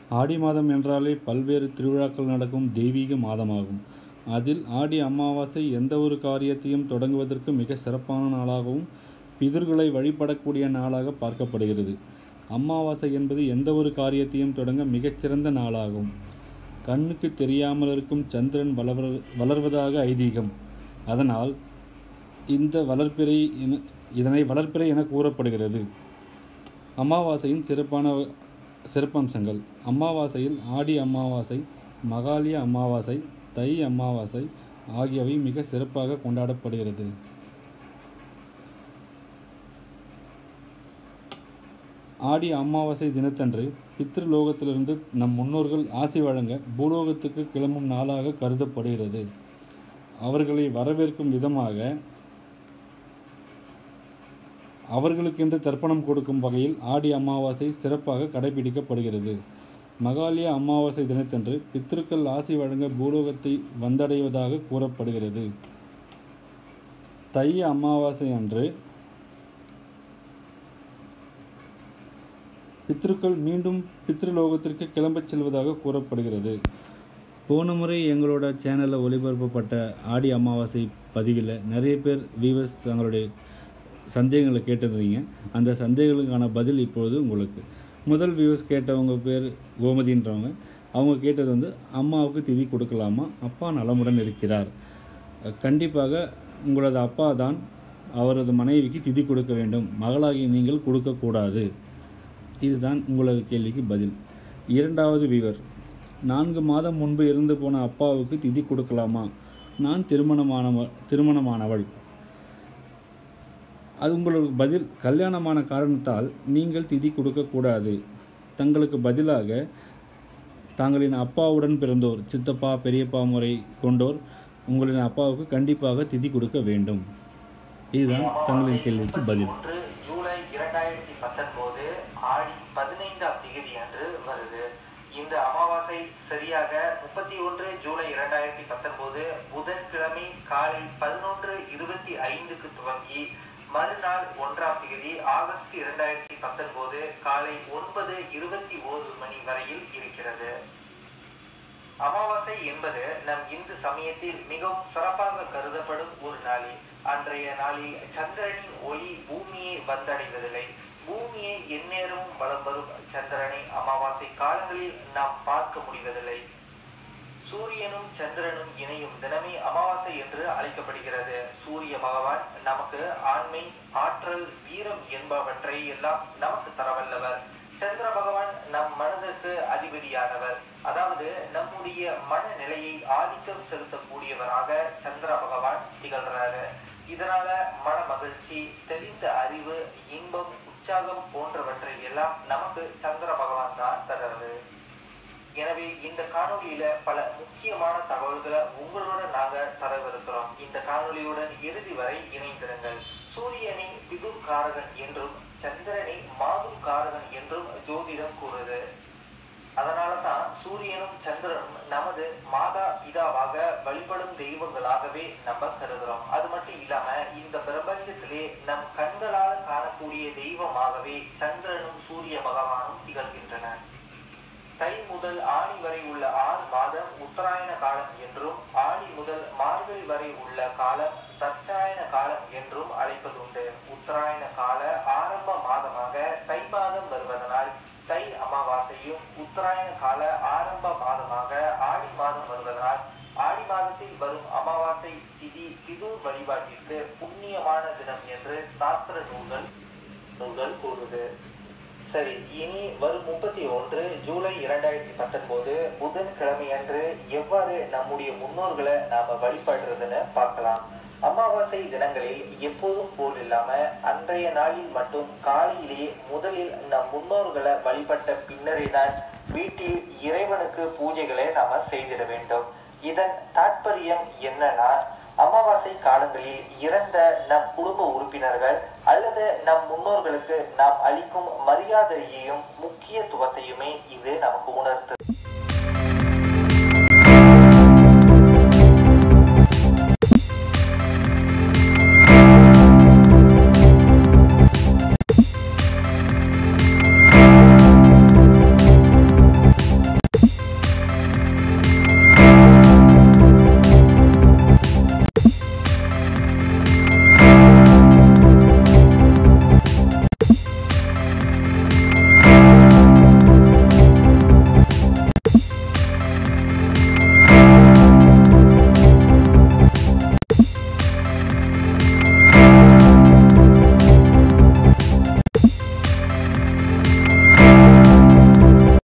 ஆடி மாதம் என்றாலே பல்வேறு திருவிழாக்கள் நடக்கும் தெய்வீக மாதமாகும் அதில் ஆடி அமாவாசை எந்த ஒரு காரியத்தையும் தொடங்குவதற்கு மிக சிறப்பான நாளாகவும் பிதர்களை வழிபடக்கூடிய நாளாக பார்க்கப்படுகிறது அமாவாசை என்பது எந்த ஒரு காரியத்தையும் தொடங்க மிகச்சிறந்த நாளாகும் கண்ணுக்கு தெரியாமல் இருக்கும் சந்திரன் வளர வளர்வதாக ஐதீகம் அதனால் இந்த வளர்ப்பிறை என இதனை வளர்ப்பிறை என கூறப்படுகிறது அமாவாசையின் சிறப்பான சிறப்பம்சங்கள் அமாவாசையில் ஆடி அமாவாசை மகாலய அமாவாசை தை அமாவாசை ஆகியவை மிக சிறப்பாக கொண்டாடப்படுகிறது ஆடி அமாவாசை தினத்தன்று பித்ருலோகத்திலிருந்து நம் முன்னோர்கள் ஆசி வழங்க பூலோகத்துக்கு கிளம்பும் நாளாக கருதப்படுகிறது அவர்களை வரவேற்கும் விதமாக அவர்களுக்கென்று தர்ப்பணம் கொடுக்கும் வகையில் ஆடி அமாவாசை சிறப்பாக கடைபிடிக்கப்படுகிறது மகாலய அமாவாசை தினத்தன்று பித்ருக்கள் ஆசி வழங்க பூலோகத்தை வந்தடைவதாக கூறப்படுகிறது தை அமாவாசை அன்று பித்ருக்கள் மீண்டும் பித்ருலோகத்திற்கு கிளம்பச் செல்வதாக கூறப்படுகிறது போன முறை எங்களோட சேனலில் ஒளிபரப்பப்பட்ட ஆடி அமாவாசை பதிவில் நிறைய பேர் வியூவர்ஸ் தங்களுடைய சந்தேகங்களை கேட்டிருந்தீங்க அந்த சந்தேகங்களுக்கான பதில் இப்பொழுது உங்களுக்கு முதல் வியூவர்ஸ் கேட்டவங்க பேர் கோமதின்றவங்க அவங்க கேட்டது வந்து அம்மாவுக்கு திதி கொடுக்கலாமா அப்பா நலமுடன் இருக்கிறார் கண்டிப்பாக உங்களது அப்பா தான் அவரது மனைவிக்கு திதி கொடுக்க வேண்டும் மகளாகி நீங்கள் கொடுக்கக்கூடாது இதுதான் உங்களது கேள்விக்கு பதில் இரண்டாவது வீவர் நான்கு மாதம் முன்பு இறந்து போன அப்பாவுக்கு திதி கொடுக்கலாமா நான் திருமணமானவ திருமணமானவள் அது உங்களுக்கு பதில் கல்யாணமான காரணத்தால் நீங்கள் திதி கொடுக்கக்கூடாது தங்களுக்கு பதிலாக தங்களின் அப்பாவுடன் பிறந்தோர் சித்தப்பா பெரியப்பா முறை கொண்டோர் உங்களின் அப்பாவுக்கு கண்டிப்பாக திதி கொடுக்க வேண்டும் இதுதான் தங்களின் கேள்விக்கு பதில் ஒன்று ஜூலை இரண்டாயிரத்தி பத்தொன்பது ஆடி பதினைந்தாம் தேதி அன்று வருது இந்த அமாவாசை சரியாக முப்பத்தி ஒன்று ஜூலை இரண்டாயிரத்தி பத்தொன்பது புதன்கிழமை காலை பதினொன்று இருபத்தி ஐந்துக்கு துவங்கி மறுநாள் ஒன்றாம் தேதி ஆகஸ்ட் இரண்டாயிரத்தி பத்தொன்பது காலை ஒன்பது இருபத்தி ஓரு மணி வரையில் இருக்கிறது அமாவாசை என்பது நம் இந்து சமயத்தில் மிகவும் சிறப்பாக கருதப்படும் ஒரு நாளே அன்றைய நாளில் சந்திரனின் ஒளி பூமியை வந்தடைவதில்லை பூமியை எந்நேரமும் வலம் வரும் சந்திரனை அமாவாசை காலங்களில் நாம் பார்க்க முடிவதில்லை சூரியனும் சந்திரனும் இணையும் தினமே அமாவாசை என்று அழைக்கப்படுகிறது சூரிய பகவான் நமக்கு ஆண்மை ஆற்றல் வீரம் என்பவற்றை எல்லாம் நமக்கு தரவல்லவர் சந்திர பகவான் நம் மனதிற்கு அதிபதியானவர் அதாவது நம்முடைய மனநிலையை ஆதிக்கம் செலுத்தக்கூடியவராக சந்திர பகவான் திகழ்றாரு இதனால மன மகிழ்ச்சி தெளிந்த அறிவு இன்பம் உற்சாகம் போன்றவற்றை எல்லாம் நமக்கு சந்திர பகவான் தான் தர்றாரு எனவே இந்த காணொளியில பல முக்கியமான தகவல்களை உங்களோட நாங்க தரவிருக்கிறோம் இந்த காணொளியுடன் இறுதி வரை இணைந்திருங்கள் சூரியனை பிதுர் காரகன் என்றும் சந்திரனை மாதும் காரகன் என்றும் ஜோதிடம் கூறுது அதனால தான் சூரியனும் சந்திரனும் நமது மாதா பிதாவாக வழிபடும் தெய்வங்களாகவே நம்ம கருதுறோம் அது மட்டும் இல்லாம இந்த பிரபஞ்சத்திலே நம் கண்களால் காணக்கூடிய தெய்வமாகவே சந்திரனும் சூரிய பகவானும் திகழ்கின்றன தை முதல் ஆணி வரை உள்ள ஆறு மாதம் உத்தராயண காலம் என்றும் ஆணி முதல் மார்கழி வரை உள்ள காலம் தற்சாயன காலம் என்றும் அழைப்பதுண்டு உத்தராயண கால ஆரம்ப மாதமாக தை மாதம் வருவதனால் தை அமாவாசையும் உத்தராயண கால ஆரம்ப மாதமாக ஆடி மாதம் வருவதனால் ஆடி மாதத்தில் வரும் அமாவாசை திதி பிதூர் வழிபாட்டிற்கு புண்ணியமான தினம் என்று சாஸ்திர நூல்கள் நூல்கள் கூறுது சரி இனி வரும் முப்பத்தி ஒன்று ஜூலை இரண்டாயிரத்தி பத்தொன்பது புதன்கிழமை அன்று எவ்வாறு நம்முடைய முன்னோர்களை நாம வழிபடுறதுன்னு பார்க்கலாம் அமாவாசை தினங்களில் எப்போதும் போல் இல்லாம அன்றைய நாளில் மட்டும் காலையிலே முதலில் நம் முன்னோர்களை வழிபட்ட பின்னரே தான் வீட்டில் இறைவனுக்கு பூஜைகளை நாம செய்திட வேண்டும் இதன் தாற்பயம் என்னன்னா அமாவாசை காலங்களில் இறந்த நம் குடும்ப உறுப்பினர்கள் அல்லது நம் முன்னோர்களுக்கு நாம் அளிக்கும் மரியாதையையும் முக்கியத்துவத்தையுமே இது நமக்கு உணர்த்து